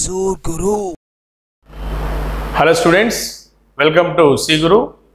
Guru. Hello students welcome to C Guru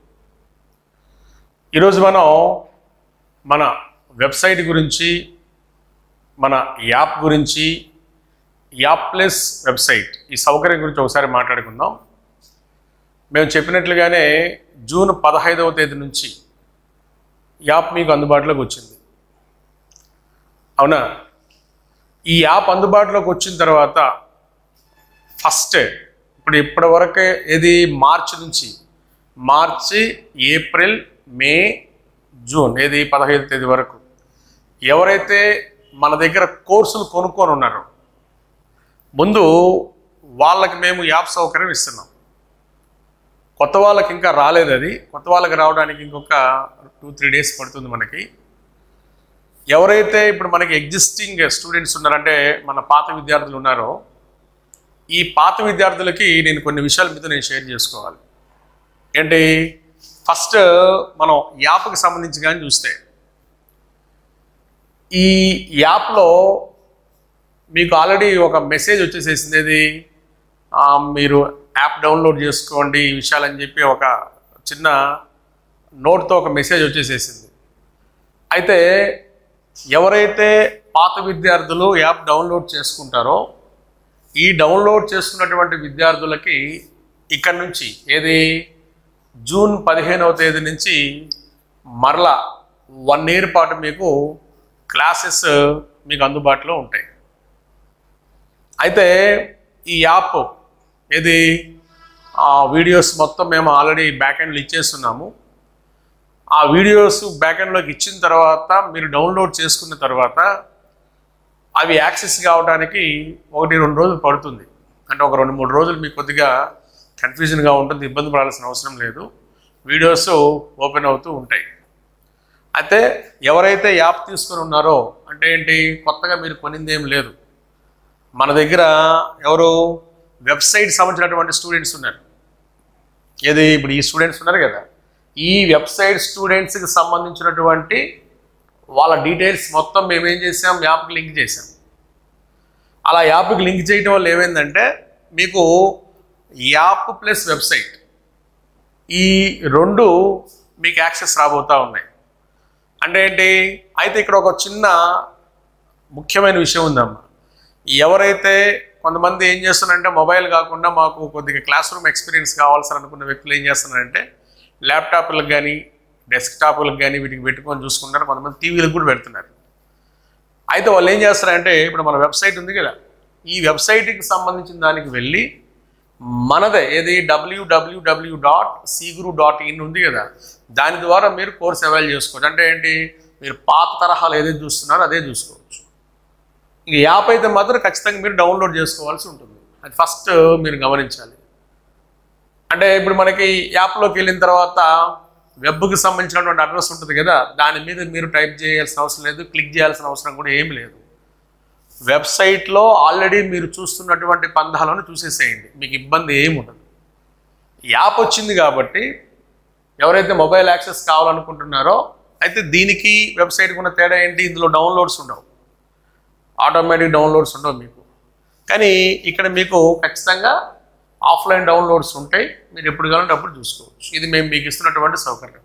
ఈరోజు మనం మన వెబ్సైట్ గురించి మన యాప్ గురించి యాప్ ప్లస్ వెబ్సైట్ ఈ సౌకర్యం గురించి ఒకసారి మాట్లాడుకుందాం మేము చెప్పినట్లుగానే జూన్ పదహైదవ తేదీ నుంచి యాప్ మీకు అందుబాటులోకి వచ్చింది అవునా ఈ యాప్ అందుబాటులోకి వచ్చిన తర్వాత ఫస్ట్ ఇప్పుడు ఇప్పటి వరకే ఇది మార్చ్ నుంచి మార్చి ఏప్రిల్ మే జూన్ ఏది పదహైదు తేదీ వరకు ఎవరైతే మన దగ్గర కోర్సులు కొనుక్కొని ఉన్నారో ముందు వాళ్ళకి మేము యాప్ సౌకర్యం ఇస్తున్నాం కొత్త వాళ్ళకి ఇంకా రాలేదు అది కొత్త వాళ్ళకి రావడానికి ఇంకొక టూ త్రీ డేస్ పడుతుంది మనకి ఎవరైతే ఇప్పుడు మనకి ఎగ్జిస్టింగ్ స్టూడెంట్స్ ఉన్నారంటే మన పాత విద్యార్థులు ఉన్నారో ఈ పాత విద్యార్థులకి నేను కొన్ని విషయాల మీద నేను షేర్ చేసుకోవాలి ఏంటి ఫస్ట్ మనం యాప్కి సంబంధించి కానీ చూస్తే ఈ యాప్లో మీకు ఆల్రెడీ ఒక మెసేజ్ వచ్చేసేసింది ఇది ఆ, మీరు యాప్ డౌన్లోడ్ చేసుకోండి ఈ విషయాలని చెప్పి ఒక చిన్న నోట్తో ఒక మెసేజ్ వచ్చేసేసింది అయితే ఎవరైతే పాత విద్యార్థులు యాప్ డౌన్లోడ్ చేసుకుంటారో ఈ డౌన్లోడ్ చేసుకున్నటువంటి విద్యార్థులకి ఇక్కడ నుంచి ఏది జూన్ పదిహేనవ తేదీ నుంచి మరలా వన్ ఇయర్ పాటు మీకు క్లాసెస్ మీకు అందుబాటులో ఉంటాయి అయితే ఈ యాప్ ఏది ఆ వీడియోస్ మొత్తం మేము ఆల్రెడీ బ్యాక్ ఎండ్లో ఇచ్చేస్తున్నాము ఆ వీడియోస్ బ్యాక్ ఎండ్లోకి ఇచ్చిన తర్వాత మీరు డౌన్లోడ్ చేసుకున్న తర్వాత అవి యాక్సెస్ కావడానికి ఒకటి రెండు రోజులు పడుతుంది అంటే ఒక రెండు మూడు రోజులు మీకు కొద్దిగా కన్ఫ్యూజన్గా ఉంటుంది ఇబ్బంది పడాల్సిన అవసరం లేదు వీడియోస్ ఓపెన్ అవుతూ ఉంటాయి అయితే ఎవరైతే యాప్ తీసుకొని ఉన్నారో అంటే ఏంటి కొత్తగా మీరు కొనింది ఏం లేదు మన దగ్గర ఎవరు వెబ్సైట్ సంబంధించినటువంటి స్టూడెంట్స్ ఉన్నారు ఏది ఇప్పుడు ఈ స్టూడెంట్స్ ఉన్నారు కదా ఈ వెబ్సైట్ స్టూడెంట్స్కి సంబంధించినటువంటి వాళ్ళ డీటెయిల్స్ మొత్తం మేము ఏం చేసాం యాప్కి లింక్ చేసాం అలా యాప్కి లింక్ చేయడం వల్ల ఏమైందంటే మీకు యాప్ ప్లస్ వెబ్సైట్ ఈ రెండు మీకు యాక్సెస్ రాబోతూ ఉన్నాయి అంటే ఏంటి అయితే ఇక్కడ ఒక చిన్న ముఖ్యమైన విషయం ఉందమ్మా ఎవరైతే కొంతమంది ఏం చేస్తున్నారంటే మొబైల్ కాకుండా మాకు కొద్దిగా క్లాస్ రూమ్ ఎక్స్పీరియన్స్ కావాల్సిన అనుకున్న వ్యక్తులు ఏం చేస్తున్నారంటే ల్యాప్టాప్లకు కానీ డెస్క్టాప్లకు కానీ వీటికి పెట్టుకొని చూసుకుంటారు కొంతమంది టీవీలకు కూడా పెడుతున్నారు అయితే వాళ్ళు ఏం చేస్తారంటే ఇప్పుడు మన వెబ్సైట్ ఉంది కదా ఈ వెబ్సైట్కి సంబంధించిన దానికి వెళ్ళి మనదే ఏది డబ్ల్యూడబ్ల్యూడబ్ల్యూ డాట్ సీగురు డాట్ ఇన్ ఉంది కదా దాని ద్వారా మీరు కోర్స్ అవైల్ చేసుకోవచ్చు అంటే ఏంటి మీరు పాత తరహాలు ఏదైతే చూస్తున్నారో అదే చూసుకోవచ్చు ఇంక యాప్ అయితే మాత్రం ఖచ్చితంగా మీరు డౌన్లోడ్ చేసుకోవాల్సి ఉంటుంది అది ఫస్ట్ మీరు గమనించాలి అంటే ఇప్పుడు మనకి యాప్లోకి వెళ్ళిన తర్వాత వెబ్కి సంబంధించినటువంటి అడ్రస్ ఉంటుంది కదా దాని మీద మీరు టైప్ చేయాల్సిన అవసరం లేదు క్లిక్ చేయాల్సిన అవసరం కూడా ఏమి లేదు వెబ్సైట్లో ఆల్రెడీ మీరు చూస్తున్నటువంటి పందాలను చూసేసేయండి మీకు ఇబ్బంది ఏమి ఉండదు యాప్ వచ్చింది కాబట్టి ఎవరైతే మొబైల్ యాక్సెస్ కావాలనుకుంటున్నారో అయితే దీనికి వెబ్సైట్కి ఉన్న తేడా ఏంటి ఇందులో డౌన్లోడ్స్ ఉండవు ఆటోమేటిక్ డౌన్లోడ్స్ ఉండవు మీకు కానీ ఇక్కడ మీకు ఖచ్చితంగా ఆఫ్లైన్ డౌన్లోడ్స్ ఉంటాయి మీరు ఎప్పుడు కావాలంటే అప్పుడు చూసుకోవచ్చు ఇది మేము మీకు ఇస్తున్నటువంటి సౌకర్యం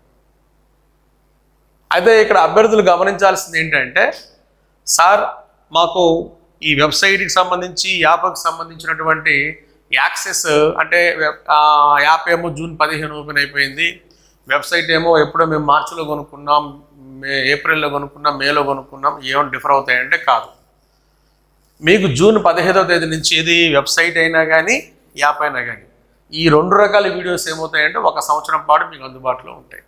అయితే ఇక్కడ అభ్యర్థులు గమనించాల్సింది ఏంటంటే సార్ మాకు ఈ వెబ్సైట్కి సంబంధించి యాప్కి సంబంధించినటువంటి యాక్సెస్ అంటే వెబ్- ఆ యాప్ ఏమో జూన్ పదిహేను ఓపెన్ అయిపోయింది వెబ్సైట్ ఏమో ఎప్పుడో మేము మార్చిలో కొనుక్కున్నాం మే ఏప్రిల్లో కొనుక్కున్నాం మేలో కొనుక్కున్నాం ఏమైనా డిఫర్ అవుతాయంటే కాదు మీకు జూన్ పదిహేదవ తేదీ నుంచి ఏది వెబ్సైట్ అయినా కానీ యాప్ అయినా కానీ ఈ రెండు రకాల వీడియోస్ ఏమవుతాయంటే ఒక సంవత్సరం పాటు మీకు అందుబాటులో ఉంటాయి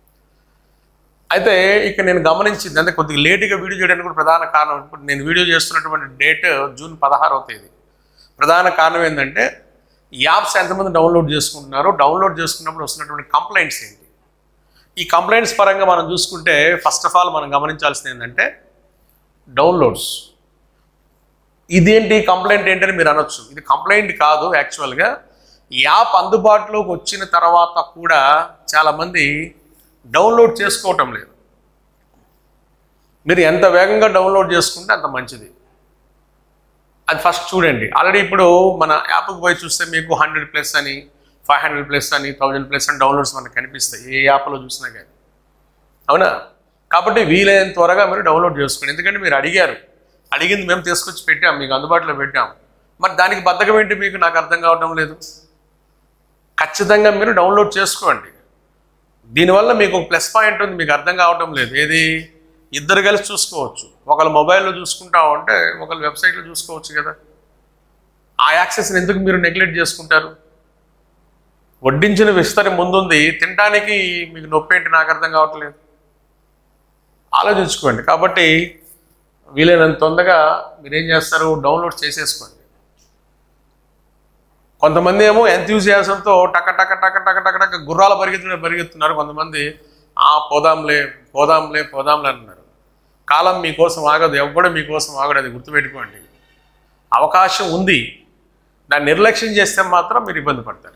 అయితే ఇక్కడ నేను గమనించింది అంటే కొద్దిగా లేటుగా వీడియో చేయడానికి కూడా ప్రధాన కారణం ఇప్పుడు నేను వీడియో చేస్తున్నటువంటి డేట్ జూన్ పదహారవ తేదీ ప్రధాన కారణం ఏంటంటే యాప్స్ ఎంతమంది డౌన్లోడ్ చేసుకుంటున్నారో డౌన్లోడ్ చేసుకున్నప్పుడు వస్తున్నటువంటి కంప్లైంట్స్ ఏంటి ఈ కంప్లైంట్స్ పరంగా మనం చూసుకుంటే ఫస్ట్ ఆఫ్ ఆల్ మనం గమనించాల్సింది ఏంటంటే డౌన్లోడ్స్ ఇదేంటి కంప్లైంట్ ఏంటని మీరు అనొచ్చు ఇది కంప్లైంట్ కాదు యాక్చువల్గా యాప్ అందుబాటులోకి వచ్చిన తర్వాత కూడా చాలామంది డౌన్లోడ్ చేసుకోవటం లేదు మీరు ఎంత వేగంగా డౌన్లోడ్ చేసుకుంటే అంత మంచిది అది ఫస్ట్ చూడండి ఆల్రెడీ ఇప్పుడు మన యాప్కి పోయి చూస్తే మీకు హండ్రెడ్ ప్లస్ అని ఫైవ్ హండ్రెడ్ ప్లస్ అని థౌజండ్ ప్లస్ అని డౌన్లోడ్స్ మనకు కనిపిస్తాయి ఏ యాప్లో చూసినా కానీ అవునా కాబట్టి వీలైనంత త్వరగా మీరు డౌన్లోడ్ చేసుకోండి ఎందుకంటే మీరు అడిగారు అడిగింది మేము తీసుకొచ్చి పెట్టాం మీకు అందుబాటులో పెట్టాం మరి దానికి బద్ధకం ఏంటి మీకు నాకు అర్థం కావడం లేదు ఖచ్చితంగా మీరు డౌన్లోడ్ చేసుకోండి దీనివల్ల మీకు ఒక ప్లస్ పాయింట్ ఉంది మీకు అర్థం కావటం లేదు ఏది ఇద్దరు కలిసి చూసుకోవచ్చు ఒకళ్ళు మొబైల్లో చూసుకుంటా ఉంటే ఒకళ్ళు వెబ్సైట్లో చూసుకోవచ్చు కదా ఆ యాక్సెస్ని ఎందుకు మీరు నెగ్లెక్ట్ చేసుకుంటారు వడ్డించిన విస్తరి ముందుంది తినడానికి మీకు నొప్పి ఏంటి నాకు అర్థం కావట్లేదు ఆలోచించుకోండి కాబట్టి వీలైనంత తొందరగా మీరు ఏం చేస్తారు డౌన్లోడ్ చేసేసుకోండి కొంతమంది ఏమో ఎంతూజియాసంతో టక టక టక టక టక టక గుర్రాల పరిగెత్తున పరిగెత్తున్నారు కొంతమంది ఆ పోదాంలే పోదాంలే పోదాంలే అన్నారు కాలం మీకోసం ఆగదు ఎవ్వడు మీకోసం ఆగడు అది గుర్తుపెట్టుకోండి అవకాశం ఉంది దాన్ని నిర్లక్ష్యం చేస్తే మాత్రం మీరు ఇబ్బంది పడతారు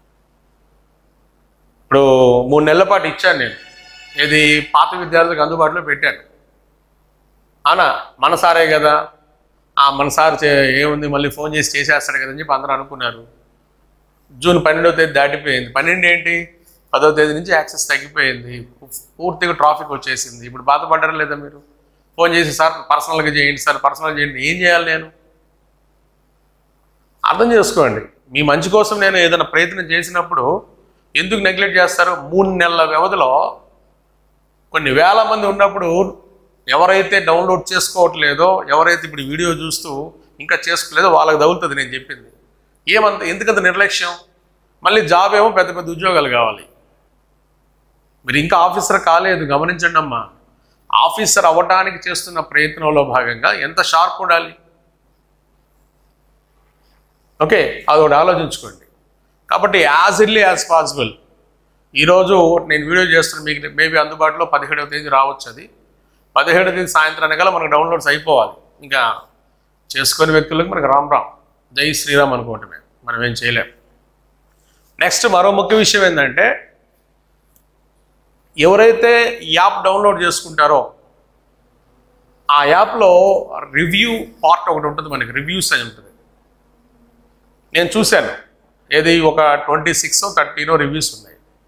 ఇప్పుడు మూడు నెలల పాటు ఇచ్చాను నేను ఇది పాత విద్యార్థులకు అందుబాటులో పెట్టాను అనా మన సారే కదా ఆ మన సార్ చే- ఏముంది మళ్ళీ ఫోన్ చేసి చేసేస్తాడు కదా అని చెప్పి అందరూ అనుకున్నారు జూన్ పన్నెండవ తేదీ దాటిపోయింది పన్నెండు ఏంటి పదవ తేదీ నుంచి యాక్సెస్ తగ్గిపోయింది పూర్తిగా ట్రాఫిక్ వచ్చేసింది ఇప్పుడు బాధపడ్డారా లేదా మీరు ఫోన్ చేసి సార్ పర్సనల్గా చేయండి సార్ పర్సనల్గా చేయండి ఏం చేయాలి నేను అర్థం చేసుకోండి మీ మంచి కోసం నేను ఏదైనా ప్రయత్నం చేసినప్పుడు ఎందుకు నెగ్లెక్ట్ చేస్తారు మూడు నెలల వ్యవధిలో కొన్ని వేల మంది ఉన్నప్పుడు ఎవరైతే డౌన్లోడ్ చేసుకోవట్లేదో ఎవరైతే ఇప్పుడు ఈ వీడియో చూస్తూ ఇంకా చేసుకోలేదో వాళ్ళకి తగులుతుంది నేను చెప్పింది ఏమంత ఎందుకంత నిర్లక్ష్యం మళ్ళీ జాబ్ ఏమో పెద్ద పెద్ద ఉద్యోగాలు కావాలి మీరు ఇంకా ఆఫీసర్ కాలేదు గమనించండి అమ్మా ఆఫీసర్ అవ్వటానికి చేస్తున్న ప్రయత్నంలో భాగంగా ఎంత షార్ప్ ఉండాలి ఓకే అదొకటి ఆలోచించుకోండి కాబట్టి యాజ్ ఎర్లీ యాజ్ పాసిబుల్ ఈరోజు నేను వీడియో చేస్తున్న మీకు మేబీ అందుబాటులో పదిహేడవ తేదీ రావచ్చు అది పదిహేడవ తేదీ సాయంత్రం అనగల మనకు డౌన్లోడ్స్ అయిపోవాలి ఇంకా చేసుకునే వ్యక్తులకు మనకు రామ్ రామ్ జై శ్రీరామ్ అనుకోవటమే మనం ఏం చేయలేం నెక్స్ట్ మరో ముఖ్య విషయం ఏంటంటే ఎవరైతే ఈ యాప్ డౌన్లోడ్ చేసుకుంటారో ఆ యాప్లో రివ్యూ పార్ట్ ఒకటి ఉంటుంది మనకి రివ్యూస్ అని ఉంటుంది నేను చూశాను ఏది ఒక ట్వంటీ సిక్స్ థర్టీనో రివ్యూస్ ఉన్నాయి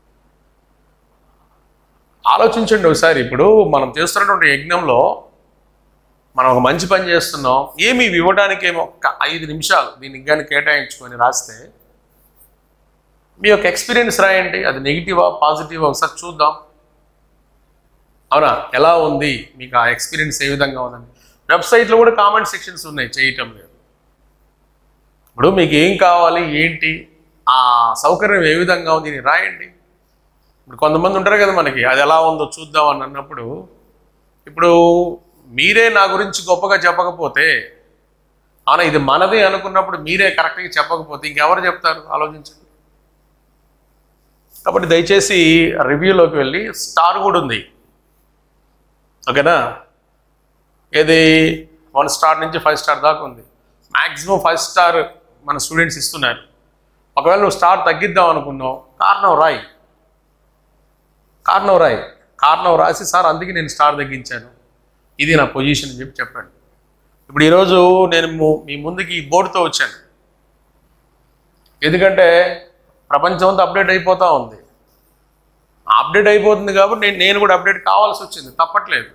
ఆలోచించండి ఒకసారి ఇప్పుడు మనం చేస్తున్నటువంటి యజ్ఞంలో మనం ఒక మంచి పని చేస్తున్నాం ఏమి ఇవి ఇవ్వడానికి ఏమో ఒక ఐదు నిమిషాలు దీనికి కానీ కేటాయించుకొని రాస్తే మీ యొక్క ఎక్స్పీరియన్స్ రాయండి అది నెగిటివా పాజిటివా ఒకసారి చూద్దాం అవునా ఎలా ఉంది మీకు ఆ ఎక్స్పీరియన్స్ ఏ విధంగా ఉందని వెబ్సైట్లో కూడా కామెంట్ సెక్షన్స్ ఉన్నాయి చేయటం లేదు ఇప్పుడు మీకు ఏం కావాలి ఏంటి ఆ సౌకర్యం ఏ విధంగా ఉంది దీన్ని రాయండి ఇప్పుడు కొంతమంది ఉంటారు కదా మనకి అది ఎలా ఉందో చూద్దాం అని అన్నప్పుడు ఇప్పుడు మీరే నా గురించి గొప్పగా చెప్పకపోతే అవునా ఇది మనది అనుకున్నప్పుడు మీరే కరెక్ట్గా చెప్పకపోతే ఇంకెవరు చెప్తారు ఆలోచించండి కాబట్టి దయచేసి రివ్యూలోకి వెళ్ళి స్టార్ కూడా ఉంది ఓకేనా ఏది వన్ స్టార్ నుంచి ఫైవ్ స్టార్ దాకా ఉంది మ్యాక్సిమం ఫైవ్ స్టార్ మన స్టూడెంట్స్ ఇస్తున్నారు ఒకవేళ నువ్వు స్టార్ తగ్గిద్దాం అనుకున్నావు కారణం రాయి కారణం రాయి కారణం రాసి సార్ అందుకే నేను స్టార్ తగ్గించాను ఇది నా పొజిషన్ అని చెప్పి చెప్పండి ఇప్పుడు ఈరోజు నేను ము- మీ ముందుకి ఈ బోర్డుతో వచ్చాను ఎందుకంటే ప్రపంచం అంతా అప్డేట్ అయిపోతూ ఉంది అప్డేట్ అయిపోతుంది కాబట్టి నేను నేను కూడా అప్డేట్ కావాల్సి వచ్చింది తప్పట్లేదు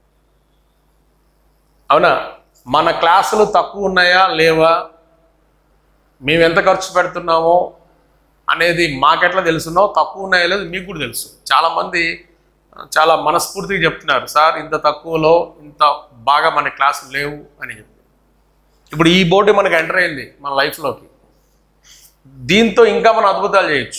అవునా మన క్లాసులు తక్కువ ఉన్నాయా లేవా మేము ఎంత ఖర్చు పెడుతున్నామో అనేది మాకెట్లా తెలుసునో తక్కువ ఉన్నాయో లేదు మీకు కూడా తెలుసు చాలామంది ఆ, చాలా మనస్ఫూర్తిగా చెప్తున్నారు సార్ ఇంత తక్కువలో ఇంత బాగా మన క్లాసులు లేవు అని చెప్పి ఇప్పుడు ఈ బోర్డు మనకు ఎంటర్ అయింది మన లైఫ్లోకి దీంతో ఇంకా మనం అద్భుతాలు చేయొచ్చు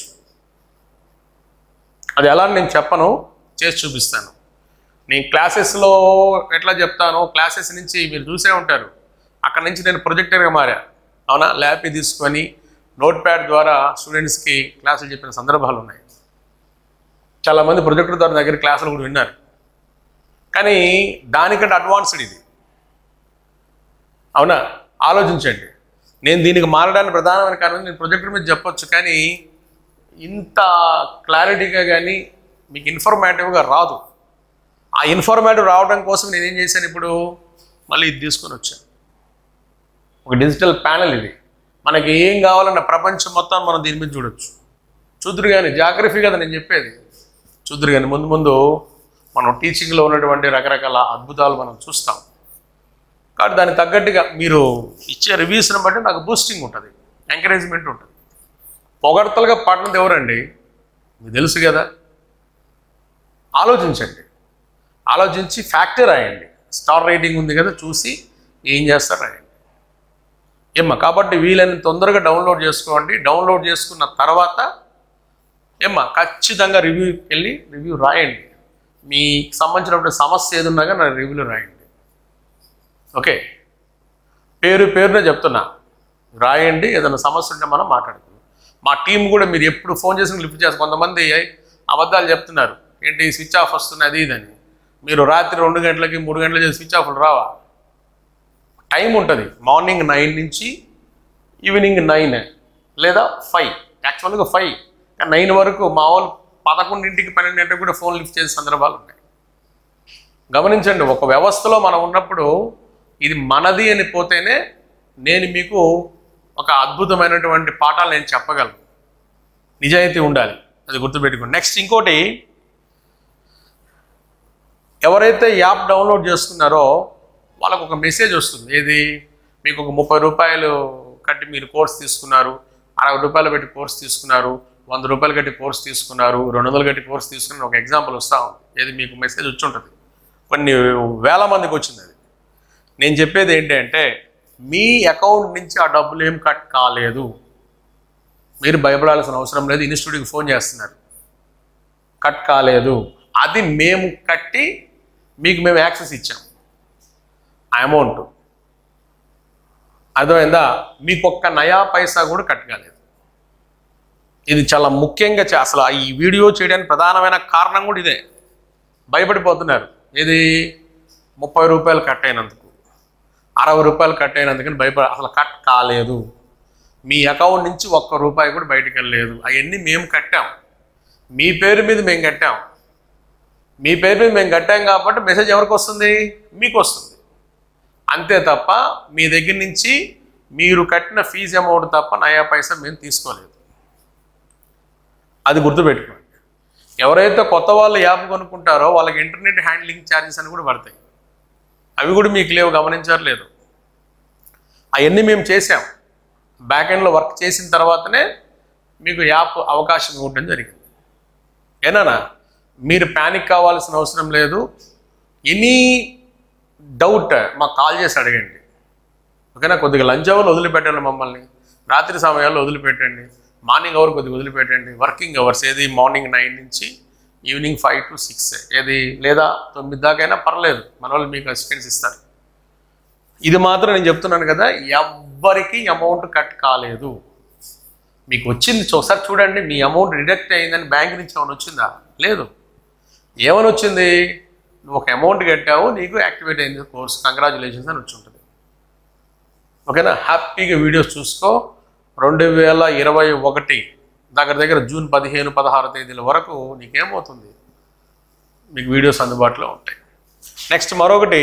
అది ఎలా అని నేను చెప్పను చేసి చూపిస్తాను నేను క్లాసెస్లో ఎట్లా చెప్తానో క్లాసెస్ నుంచి మీరు చూసే ఉంటారు అక్కడ నుంచి నేను ప్రొజెక్టర్గా మారా అవునా ల్యాప్ తీసుకొని నోట్ ప్యాడ్ ద్వారా స్టూడెంట్స్కి క్లాసులు చెప్పిన సందర్భాలు ఉన్నాయి చాలామంది ప్రొజెక్టర్ ద్వారా దగ్గర క్లాసులు కూడా విన్నారు కానీ దానికంటే అడ్వాన్స్డ్ ఇది అవునా ఆలోచించండి నేను దీనికి మారడానికి ప్రధానమైన కారణం నేను ప్రొజెక్టర్ మీద చెప్పొచ్చు కానీ ఇంత క్లారిటీగా కానీ మీకు ఇన్ఫర్మేటివ్గా రాదు ఆ ఇన్ఫర్మేటివ్ రావడం కోసం నేను ఏం చేశాను ఇప్పుడు మళ్ళీ ఇది తీసుకొని వచ్చాను ఒక డిజిటల్ ప్యానల్ ఇది మనకి ఏం కావాలన్న ప్రపంచం మొత్తం మనం దీని మీద చూడొచ్చు చూద్దరు కానీ జాగ్రఫీ కదా నేను చెప్పేది చూద్దరు కానీ ముందు ముందు మనం టీచింగ్లో ఉన్నటువంటి రకరకాల అద్భుతాలు మనం చూస్తాం కాబట్టి దానికి తగ్గట్టుగా మీరు ఇచ్చే రివ్యూస్ని బట్టి నాకు బూస్టింగ్ ఉంటుంది ఎంకరేజ్మెంట్ ఉంటుంది పొగడతలుగా పడినది ఎవరండి మీకు తెలుసు కదా ఆలోచించండి ఆలోచించి ఫ్యాక్టర్ రాయండి స్టార్ రేటింగ్ ఉంది కదా చూసి ఏం చేస్తారు రాయండి ఏమ్మా కాబట్టి వీలైనంత తొందరగా డౌన్లోడ్ చేసుకోండి డౌన్లోడ్ చేసుకున్న తర్వాత ఏమ్మా ఖచ్చితంగా రివ్యూకి వెళ్ళి రివ్యూ రాయండి మీకు సంబంధించినటువంటి సమస్య ఏది ఉన్నా కానీ నా రివ్యూలో రాయండి ఓకే పేరు పేరునే చెప్తున్నా రాయండి ఏదైనా సమస్య ఉంటే మనం మాట్లాడుకుందాం మా టీం కూడా మీరు ఎప్పుడు ఫోన్ చేసి లిఫ్ట్ చేస్తారు కొంతమంది అబద్ధాలు చెప్తున్నారు ఏంటి స్విచ్ ఆఫ్ వస్తుంది అది ఇదని మీరు రాత్రి రెండు గంటలకి మూడు గంటలకి స్విచ్ ఆఫ్లు రావా టైం ఉంటుంది మార్నింగ్ నైన్ నుంచి ఈవినింగ్ నైన్ లేదా ఫైవ్ యాక్చువల్గా ఫైవ్ కానీ నైన్ వరకు మా వాళ్ళు పదకొండింటికి పన్నెండు గంటలకు కూడా ఫోన్ లిఫ్ట్ చేసే సందర్భాలు ఉన్నాయి గమనించండి ఒక వ్యవస్థలో మనం ఉన్నప్పుడు ఇది మనది అని పోతేనే నేను మీకు ఒక అద్భుతమైనటువంటి పాఠాలు నేను చెప్పగలను నిజాయితీ ఉండాలి అది గుర్తుపెట్టుకోండి నెక్స్ట్ ఇంకోటి ఎవరైతే యాప్ డౌన్లోడ్ చేసుకున్నారో వాళ్ళకు ఒక మెసేజ్ వస్తుంది ఏది మీకు ఒక ముప్పై రూపాయలు కట్టి మీరు కోర్స్ తీసుకున్నారు అరవై రూపాయలు పెట్టి కోర్స్ తీసుకున్నారు వంద రూపాయలు కట్టి కోర్స్ తీసుకున్నారు రెండు వందలు కట్టి కోర్స్ తీసుకున్నారు ఒక ఎగ్జాంపుల్ వస్తా ఉంది ఏది మీకు మెసేజ్ వచ్చి ఉంటుంది కొన్ని వేల మందికి వచ్చింది అది నేను చెప్పేది ఏంటంటే మీ అకౌంట్ నుంచి ఆ డబ్బులు ఏం కట్ కాలేదు మీరు భయపడాల్సిన అవసరం లేదు ఇన్స్టిట్యూట్కి ఫోన్ చేస్తున్నారు కట్ కాలేదు అది మేము కట్టి మీకు మేము యాక్సెస్ ఇచ్చాం ఆ అమౌంట్ అర్థమైందా మీకు ఒక్క నయా పైసా కూడా కట్ కాలేదు ఇది చాలా ముఖ్యంగా చే- అసలు ఈ వీడియో చేయడానికి ప్రధానమైన కారణం కూడా ఇదే భయపడిపోతున్నారు ఇది ముప్పై రూపాయలు కట్ అయినందుకు అరవై రూపాయలు కట్ అయినందుకని భయపడ అసలు కట్ కాలేదు మీ అకౌంట్ నుంచి ఒక్క రూపాయి కూడా బయటకు వెళ్ళలేదు అవన్నీ మేము కట్టాం మీ పేరు మీద మేము కట్టాం మీ పేరు మీద మేము కట్టాం కాబట్టి మెసేజ్ ఎవరికి వస్తుంది మీకు వస్తుంది అంతే తప్ప మీ దగ్గర నుంచి మీరు కట్టిన ఫీజు అమౌంట్ తప్ప నయా పైసా మేము తీసుకోలేదు అది గుర్తుపెట్టుకోండి ఎవరైతే కొత్త వాళ్ళు యాప్ కొనుక్కుంటారో వాళ్ళకి ఇంటర్నెట్ హ్యాండ్లింగ్ ఛార్జెస్ అని కూడా పడతాయి అవి కూడా మీకు లేవు గమనించారు లేదు అవన్నీ మేము చేసాం బ్యాక్ ఎండ్లో వర్క్ చేసిన తర్వాతనే మీకు యాప్ అవకాశం ఇవ్వడం జరిగింది ఏనానా మీరు ప్యానిక్ కావాల్సిన అవసరం లేదు ఎనీ డౌట్ మాకు కాల్ చేసి అడగండి ఓకేనా కొద్దిగా లంచ్ అవర్ వదిలిపెట్టండి మమ్మల్ని రాత్రి సమయాల్లో వదిలిపెట్టండి మార్నింగ్ అవర్ కొద్దిగా వదిలిపెట్టండి వర్కింగ్ అవర్స్ ఏది మార్నింగ్ నైన్ నుంచి ఈవినింగ్ ఫైవ్ టు సిక్స్ ఏది లేదా తొమ్మిది దాకైనా పర్లేదు మన వాళ్ళు మీకు అసిస్టెన్స్ ఇస్తారు ఇది మాత్రం నేను చెప్తున్నాను కదా ఎవ్వరికి అమౌంట్ కట్ కాలేదు మీకు వచ్చింది చూ- ఒకసారి చూడండి మీ అమౌంట్ డిడక్ట్ అయిందని బ్యాంక్ నుంచి ఏమైనా వచ్చిందా లేదు ఏమని వచ్చింది నువ్వు ఒక అమౌంట్ కట్టావు నీకు యాక్టివేట్ అయింది కోర్స్ కంగ్రాచులేషన్స్ అని వచ్చి ఉంటుంది ఓకేనా హ్యాపీగా వీడియోస్ చూసుకో రెండు వేల ఇరవై ఒకటి దగ్గర దగ్గర జూన్ పదిహేను పదహారు తేదీల వరకు నీకేమవుతుంది మీకు వీడియోస్ అందుబాటులో ఉంటాయి నెక్స్ట్ మరొకటి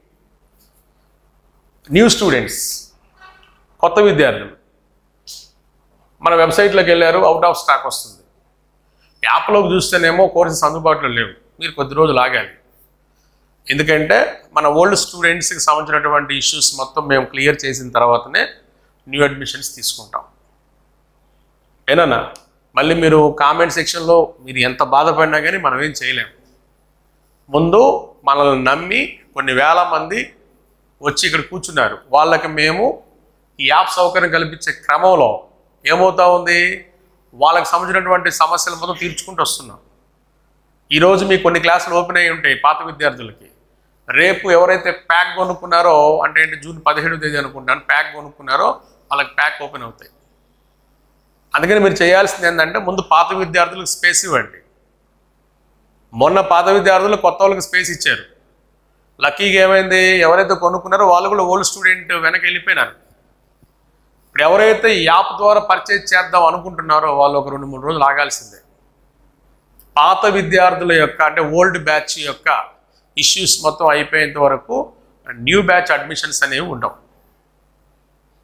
న్యూ స్టూడెంట్స్ కొత్త విద్యార్థులు మన వెబ్సైట్లోకి వెళ్ళారు అవుట్ ఆఫ్ స్టాక్ వస్తుంది యాప్లోకి చూస్తేనేమో కోర్సెస్ అందుబాటులో లేవు మీరు కొద్ది రోజులు ఆగాలి ఎందుకంటే మన ఓల్డ్ స్టూడెంట్స్కి సంబంధించినటువంటి ఇష్యూస్ మొత్తం మేము క్లియర్ చేసిన తర్వాతనే న్యూ అడ్మిషన్స్ తీసుకుంటాం ఏనా మళ్ళీ మీరు కామెంట్ సెక్షన్లో మీరు ఎంత బాధపడినా కానీ మనం ఏం చేయలేం ముందు మనల్ని నమ్మి కొన్ని వేల మంది వచ్చి ఇక్కడ కూర్చున్నారు వాళ్ళకి మేము ఈ యాప్ సౌకర్యం కల్పించే క్రమంలో ఏమవుతా ఉంది వాళ్ళకి సంబంధించినటువంటి సమస్యలు మొత్తం తీర్చుకుంటూ వస్తున్నాం ఈరోజు మీ కొన్ని క్లాసులు ఓపెన్ అయి ఉంటాయి పాత విద్యార్థులకి రేపు ఎవరైతే ప్యాక్ కొనుక్కున్నారో అంటే ఏంటి జూన్ పదిహేడు తేదీ అనుకుంటాను ప్యాక్ కొనుక్కున్నారో వాళ్ళకి ప్యాక్ ఓపెన్ అవుతాయి అందుకని మీరు చేయాల్సింది ఏంటంటే ముందు పాత విద్యార్థులకు స్పేస్ ఇవ్వండి మొన్న పాత విద్యార్థులు కొత్త వాళ్ళకి స్పేస్ ఇచ్చారు లక్కీగా ఏమైంది ఎవరైతే కొనుక్కున్నారో వాళ్ళు కూడా ఓల్డ్ స్టూడెంట్ వెనక్కి వెళ్ళిపోయినారు ఇప్పుడు ఎవరైతే ఈ యాప్ ద్వారా పర్చేజ్ చేద్దాం అనుకుంటున్నారో వాళ్ళు ఒక రెండు మూడు రోజులు ఆగాల్సిందే పాత విద్యార్థుల యొక్క అంటే ఓల్డ్ బ్యాచ్ యొక్క ఇష్యూస్ మొత్తం అయిపోయేంత వరకు న్యూ బ్యాచ్ అడ్మిషన్స్ అనేవి ఉండవు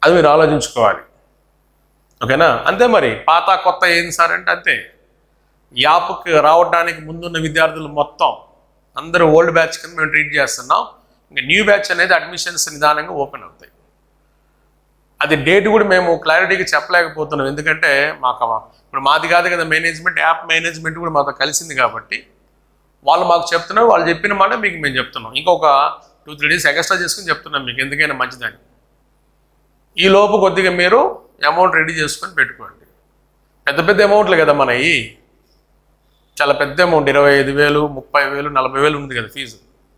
అది మీరు ఆలోచించుకోవాలి ఓకేనా అంతే మరి పాత కొత్త ఏంది సార్ అంటే అంతే యాప్కి రావడానికి ముందున్న విద్యార్థులు మొత్తం అందరూ ఓల్డ్ బ్యాచ్ కింద మేము ట్రీట్ చేస్తున్నాం ఇంకా న్యూ బ్యాచ్ అనేది అడ్మిషన్స్ నిదానంగా ఓపెన్ అవుతాయి అది డేట్ కూడా మేము క్లారిటీగా చెప్పలేకపోతున్నాం ఎందుకంటే మాకు ఇప్పుడు మాది కాదు కదా మేనేజ్మెంట్ యాప్ మేనేజ్మెంట్ కూడా మాతో కలిసింది కాబట్టి వాళ్ళు మాకు చెప్తున్నారు వాళ్ళు చెప్పిన మాట మీకు మేము చెప్తున్నాం ఇంకొక టూ త్రీ డేస్ ఎక్స్ట్రా చేసుకుని చెప్తున్నాం మీకు ఎందుకైనా మంచిదని ఈ లోపు కొద్దిగా మీరు అమౌంట్ రెడీ చేసుకొని పెట్టుకోండి పెద్ద పెద్ద అమౌంట్లు కదా మనవి చాలా పెద్ద అమౌంట్ ఇరవై ఐదు వేలు ముప్పై వేలు నలభై వేలు ఉంది కదా ఫీజు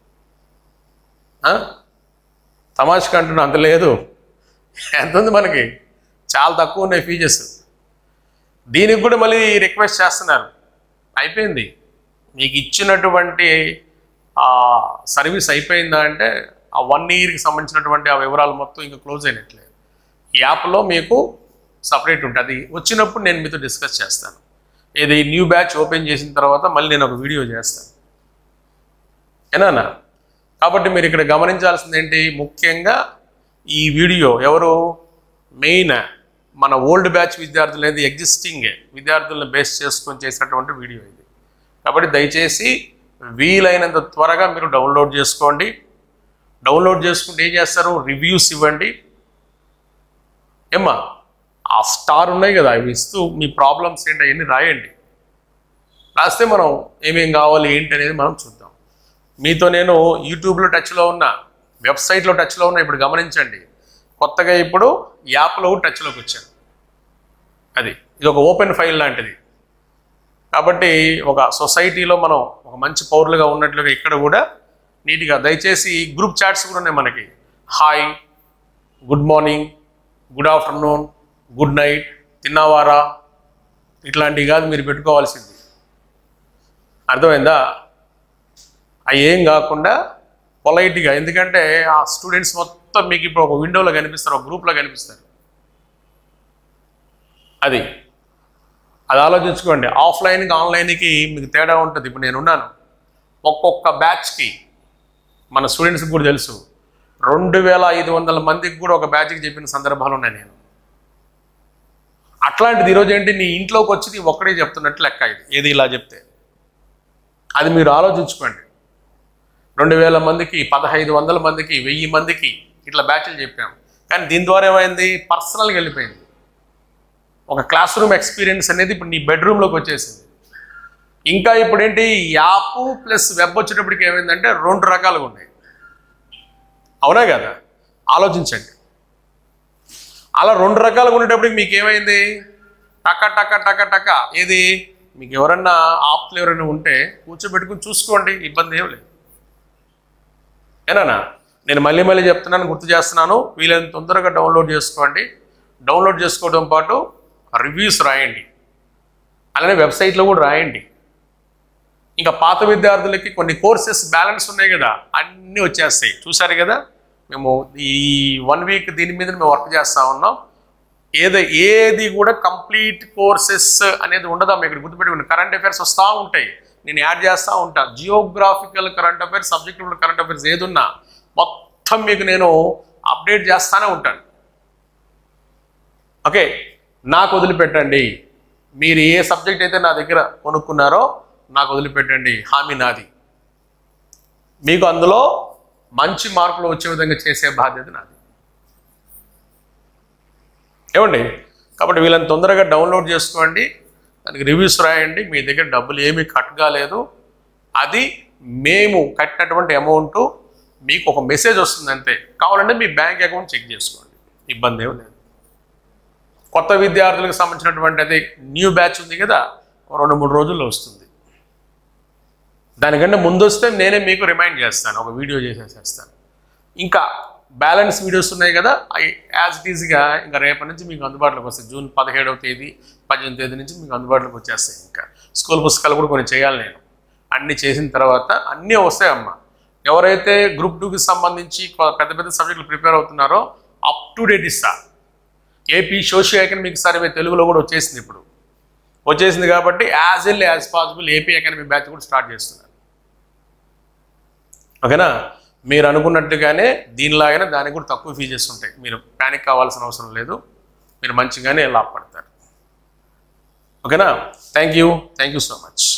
తమాషకి అంటున్నా అంత లేదు ఎంత ఉంది మనకి చాలా తక్కువ ఉన్నాయి ఫీజెస్ దీనికి కూడా మళ్ళీ రిక్వెస్ట్ చేస్తున్నారు అయిపోయింది మీకు ఇచ్చినటువంటి ఆ సర్వీస్ అయిపోయిందా అంటే ఆ వన్ ఇయర్కి సంబంధించినటువంటి ఆ వివరాలు మొత్తం ఇంకా క్లోజ్ అయినట్లే ఈ యాప్లో మీకు సపరేట్ ఉంటుంది అది వచ్చినప్పుడు నేను మీతో డిస్కస్ చేస్తాను ఇది న్యూ బ్యాచ్ ఓపెన్ చేసిన తర్వాత మళ్ళీ నేను ఒక వీడియో చేస్తాను ఏనా కాబట్టి మీరు ఇక్కడ గమనించాల్సింది ఏంటి ముఖ్యంగా ఈ వీడియో ఎవరు మెయిన్ మన ఓల్డ్ బ్యాచ్ విద్యార్థులు అనేది ఎగ్జిస్టింగ్ విద్యార్థులను బేస్ చేసుకొని చేసినటువంటి వీడియో ఇది కాబట్టి దయచేసి వీలైనంత త్వరగా మీరు డౌన్లోడ్ చేసుకోండి డౌన్లోడ్ చేసుకుంటే ఏం చేస్తారు రివ్యూస్ ఇవ్వండి ఏమ్మా ఆ స్టార్ ఉన్నాయి కదా అవి ఇస్తూ మీ ప్రాబ్లమ్స్ ఏంటి అవన్నీ రాయండి రాస్తే మనం ఏమేం కావాలి ఏంటి అనేది మనం చూద్దాం మీతో నేను యూట్యూబ్లో టచ్లో ఉన్న వెబ్సైట్లో టచ్లో ఉన్న ఇప్పుడు గమనించండి కొత్తగా ఇప్పుడు యాప్లో టచ్లోకి వచ్చాను అది ఇది ఒక ఓపెన్ ఫైల్ లాంటిది కాబట్టి ఒక సొసైటీలో మనం ఒక మంచి పౌరులుగా ఉన్నట్లుగా ఇక్కడ కూడా నీట్గా దయచేసి గ్రూప్ చాట్స్ కూడా ఉన్నాయి మనకి hi good morning good afternoon good night తిన్నావారా ఇట్లాంటివి కాదు మీరు పెట్టుకోవాల్సింది అర్థమైందా అవి ఏం కాకుండా పొలైట్గా ఎందుకంటే ఆ స్టూడెంట్స్ మొత్తం మీకు ఇప్పుడు ఒక విండోలో కనిపిస్తారు ఒక గ్రూప్లో కనిపిస్తారు అది అది ఆలోచించుకోండి ఆఫ్లైన్కి ఆన్లైన్కి మీకు తేడా ఉంటుంది ఇప్పుడు నేను ఉన్నాను ఒక్కొక్క బ్యాచ్కి మన స్టూడెంట్స్కి కూడా తెలుసు రెండు వేల ఐదు వందల మందికి కూడా ఒక బ్యాచ్కి చెప్పిన సందర్భాలు ఉన్నాయి నేను అట్లాంటిది ఈరోజు ఏంటి నీ ఇంట్లోకి వచ్చి నీ ఒక్కడే చెప్తున్నట్టు లెక్క ఇది ఏది ఇలా చెప్తే అది మీరు ఆలోచించుకోండి రెండు వేల మందికి పదహైదు వందల మందికి వెయ్యి మందికి ఇట్లా బ్యాచ్లు చెప్పాం కానీ దీని ద్వారా ఏమైంది పర్సనల్గా వెళ్ళిపోయింది ఒక క్లాస్ రూమ్ ఎక్స్పీరియన్స్ అనేది ఇప్పుడు నీ బెడ్రూమ్లోకి వచ్చేసింది ఇంకా ఇప్పుడు ఏంటి యాప్ ప్లస్ వెబ్ వచ్చేటప్పటికి ఏమైందంటే రెండు రకాలుగా ఉన్నాయి అవునా కదా ఆలోచించండి అలా రెండు రకాలుగా ఉండేటప్పటికి మీకు ఏమైంది టక టక టక టక ఏది మీకు ఎవరన్నా ఆప్తులు ఎవరైనా ఉంటే కూర్చోబెట్టుకుని చూసుకోండి ఇబ్బంది ఏం లేదు ఏనా నేను మళ్ళీ మళ్ళీ చెప్తున్నాను గుర్తు చేస్తున్నాను వీలైనంత తొందరగా డౌన్లోడ్ చేసుకోండి డౌన్లోడ్ చేసుకోవడం పాటు రివ్యూస్ రాయండి అలానే వెబ్సైట్లో కూడా రాయండి ఇంకా పాత విద్యార్థులకి కొన్ని కోర్సెస్ బ్యాలెన్స్ ఉన్నాయి కదా అన్నీ వచ్చేస్తాయి చూసారు కదా మేము ఈ వన్ వీక్ దీని మీద మేము వర్క్ చేస్తూ ఉన్నాం ఏదో ఏది కూడా కంప్లీట్ కోర్సెస్ అనేది ఉండదా మీకు గుర్తుపెట్టుకోండి కరెంట్ అఫైర్స్ వస్తూ ఉంటాయి నేను యాడ్ చేస్తూ ఉంటా geographical current affairs subject current affairs ఏదున్నా మొత్తం మీకు నేను అప్డేట్ చేస్తానే ఉంటాను ఓకే నాకు వదిలిపెట్టండి మీరు ఏ సబ్జెక్ట్ అయితే నా దగ్గర కొనుక్కున్నారో నాకు వదిలిపెట్టండి హామీ నాది మీకు అందులో మంచి మార్కులు వచ్చే విధంగా చేసే బాధ్యత నాది ఏమండి కాబట్టి వీళ్ళని తొందరగా డౌన్లోడ్ చేసుకోండి దానికి రివ్యూస్ రాయండి మీ దగ్గర డబ్బులు ఏమీ కట్ కాలేదు అది మేము కట్టినటువంటి అమౌంట్ మీకు ఒక మెసేజ్ వస్తుంది అంతే కావాలంటే మీ బ్యాంక్ అకౌంట్ చెక్ చేసుకోండి ఇబ్బంది ఏమి లేదు కొత్త విద్యార్థులకు సంబంధించినటువంటి అది న్యూ బ్యాచ్ ఉంది కదా ఓ రెండు మూడు రోజుల్లో వస్తుంది దానికంటే ముందు వస్తే నేనే మీకు రిమైండ్ చేస్తాను ఒక వీడియో చేసేసేస్తాను ఇంకా బ్యాలెన్స్ వీడియోస్ ఉన్నాయి కదా అవి యాజ్ ఇట్ ఈజ్గా ఇంకా రేపటి నుంచి మీకు అందుబాటులోకి వస్తాయి జూన్ పదిహేడవ తేదీ పద్దెనిమిది తేదీ నుంచి మీకు అందుబాటులోకి వచ్చేస్తాయి ఇంకా స్కూల్ పుస్తకాలు కూడా కొన్ని చేయాలి నేను అన్నీ చేసిన తర్వాత అన్నీ వస్తాయమ్మా ఎవరైతే గ్రూప్ టూకి సంబంధించి కొ- పెద్ద పెద్ద సబ్జెక్టులు ప్రిపేర్ అవుతున్నారో అప్ టు డేట్ ఇస్తా ఏపీ సోషియో ఎకనమిక్ సర్వే తెలుగులో కూడా వచ్చేసింది ఇప్పుడు వచ్చేసింది కాబట్టి as L as possible AP economy batch కూడా స్టార్ట్ చేస్తున్నారు ఓకేనా మీరు అనుకున్నట్టుగానే దీనిలాగానే దానికి కూడా తక్కువ ఫీజెస్ ఉంటాయి మీరు ప్యానిక్ కావాల్సిన అవసరం లేదు మీరు మంచిగానే లాభపడతారు ఓకేనా thank you thank you so much